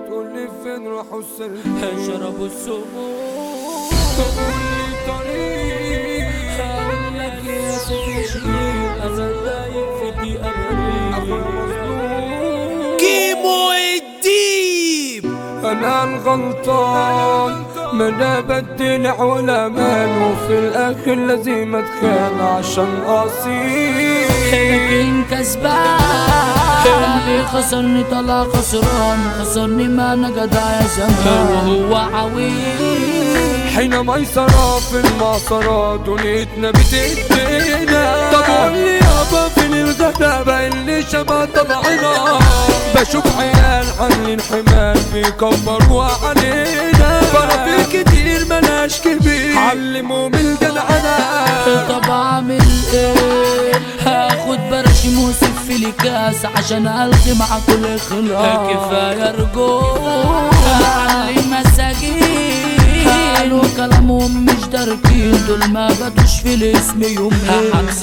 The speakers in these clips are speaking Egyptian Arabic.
تقولي فين راحوا السلم شربوا السموم تقولي طريق هقول لك يا سيدي انا دايق في دي أخويا امري مظلوم كيمو الديب انا الغلطان ما انا بدلع ولا مان وفي الاخر لازم اتخان عشان اصيل لكن كسبان اللي خسرني طلع خسران خسرني ما انا جدع يا زمان وهو عويل حين ميسرة في المعصرة دنيتنا بتدينا طب قول لي يابا فين الغلابة اللي شبه طبعنا بشوف عيال عاملين حمال بيكبروا علينا فرافيل كتير ملاش كبير علموا من الجدعنة طب اعمل ايه هاخد برشم وسف لي كاس عشان الغي مع كل خلاص كفايه رجوع علي مساجين قالوا كلامهم مش داركين دول ما بدوش في الاسم يومين حبس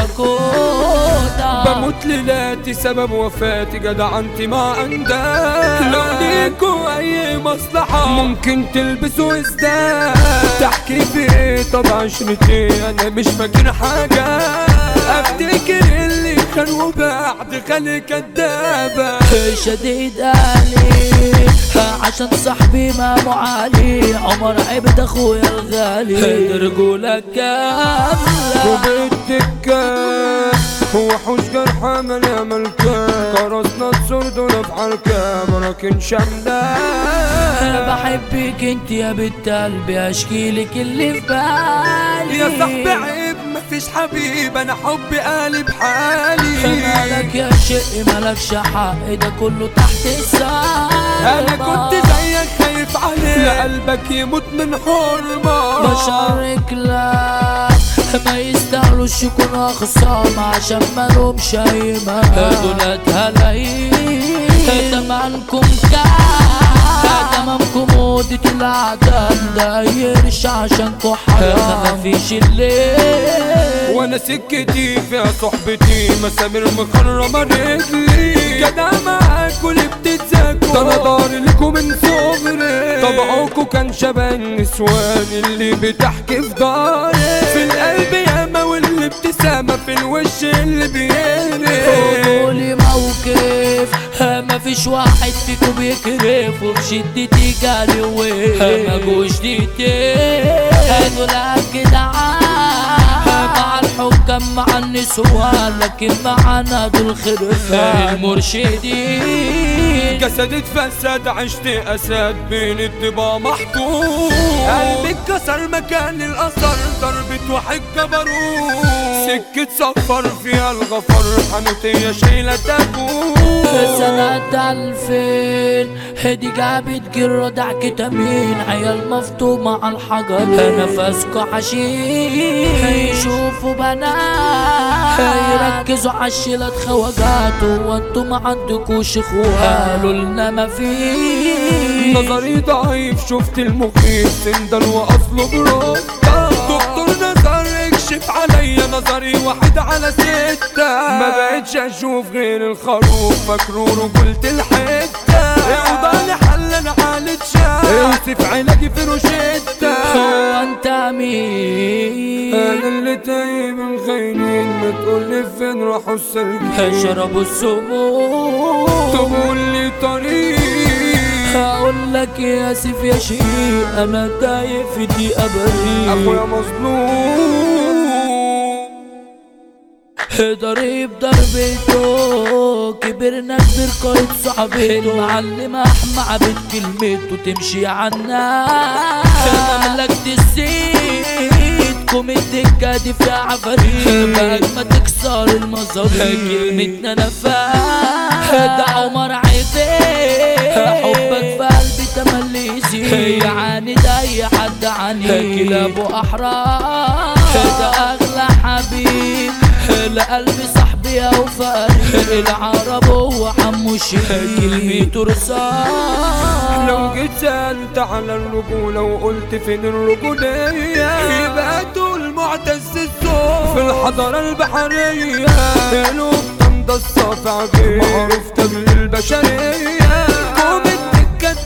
التراكوتا بموت ليلاتي سبب وفاتي جدع انت ما عندك لو ليكوا اي مصلحة ممكن تلبسوا ازداد تحكي في ايه طب عشرتي انا مش فاكر حاجة افتكر اللي كان وبعد خلي كدابة شديد علي عشان صاحبي ما معالي عمر عبد اخويا الغالي رجولك كاملة وبالدكة وحوش جرحى من ملكة كرسنا السردون في حركة براكن شملة انا بحبك انت يا بنت قلبي اشكي لك اللي في بالي يا صاحبي عيب مفيش حبيب انا حبي قالب حالي مالك يا شقي مالكش حق ده كله تحت السما انا كنت زيك خايف عليك لا قلبك يموت من حرمة بشارك لك ما يستاهلوش يكونوا خصام عشان ما لهمش اي دولت هلاقيك تمنكم كام تمامكم مودة العدم دايرش عشانكوا حرام مفيش الليل وانا سكتي فيها صحبتي مسامير مخرمة رجلي جدع معاكوا اللي بتتزاكوا ده انا دار لكم من صغري طبعكوا كان شبه النسوان اللي بتحكي في داري في القلب ياما والابتسامة في الوش اللي بيهري قولي موقف ما فيش واحد فيكم بيكرف وفي شدتي جالي وقف ما جوش دقيقتين دول جدعان مع الحكام مع النسوان لكن معانا دول خرفان المرشدين جسدي اتفسد عشت اسد بين الضبا محطوط قلبي اتكسر مكان الاثر ضربة واحد جبروت سكة سفر فيها الغفر حنوتية شايلة تابوت سنة ألفين هدي جابت جردع كتامين عيال مفطومة على الحجر نفسكوا حشيش هيشوفوا بنات هيركزوا عالشيلات خواجات وانتوا ما عندكوش اخوات قالوا لنا ما فيش نظري ضعيف شفت المخيف سندل واصله برد دكتور نظر اكشف عليا نظري واحد على ستة ما بقتش اشوف غير الخروف فاكرونه قلت الحتة اوضالي حل انا حالة شاب اوصف علاجي في روشتة هو انت مين انا اللي تايه من خاينين ما تقولي فين راحوا السرجين شربوا السموم تقول لي طريق هقول لك يا اسف يا شيء انا تايه في دي ابري اخويا مظلوم ضريب ضربته كبرنا كبر قايد صاحبته معلم احمى عبد كلمته تمشي عنا مملكة الزيت الدكة دي فيها عفاريت بعد ما تكسر المظابيط كلمتنا نفاق ده عمر عيبين حبك في قلبي تملي يزيد يعني ده اي حد عني كلابه احرار ده اغلى حبيب لقلبي صاحبي او فريق العرب هو حمو الشيخ كلمته رصاص لو جيت سألت على الرجولة وقلت فين الرجولية يبقى تقول معتز الصوت في الحضارة البحرية قلوب تمضى الصافع معروف تبل البشرية قوم الدكة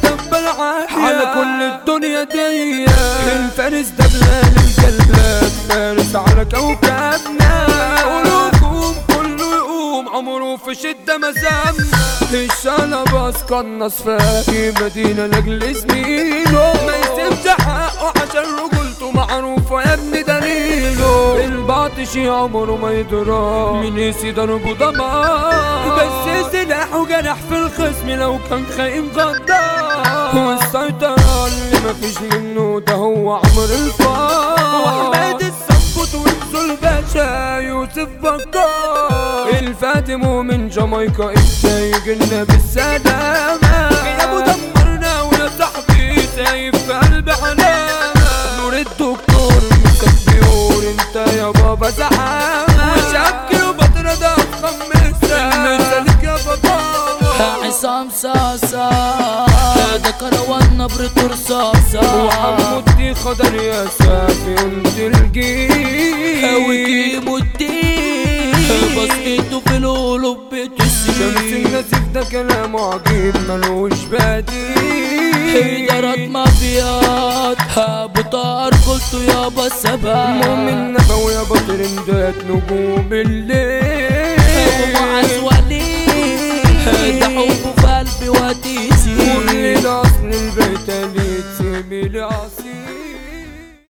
محمدية الفارس ده بلال الجلاد فارس على كوكبنا قلوبكم كله يقوم عمره في شدة ما سابنا الشنبس قنص في مدينة لاجل زميله ما يسيبش حقه عشان رجولته معروفة يا ابني دليله الباطشي عمره ما يدرى من يسي ضربه دمار بس سلاحه جرح في الخصم لو كان خاين غدار والسيطرة اللي مفيش منه ده هو عمر الفار وحماد السبوت وانسو الباشا يوسف بكار الفاتم من جامايكا انت يجينا بالسلامة يا ابو دمرنا ويا صاحبي سايب في قلب علامة نور الدكتور مسبيور انت يا بابا زحامة وشاب وبطرة ده خمسة مثلك يا بابا عصام صاصا ده كروان نبرة رصاصة وحمودي خضر يا سافي انت الجيل وجيبوا الدين بصيته في القلوب شمس بتسيب النسيف ده كلامه عجيب ملوش بديل إدارات مافيات أبو طار قلت يابا السبع مؤمن نبوي يا بطل اندات نجوم الليل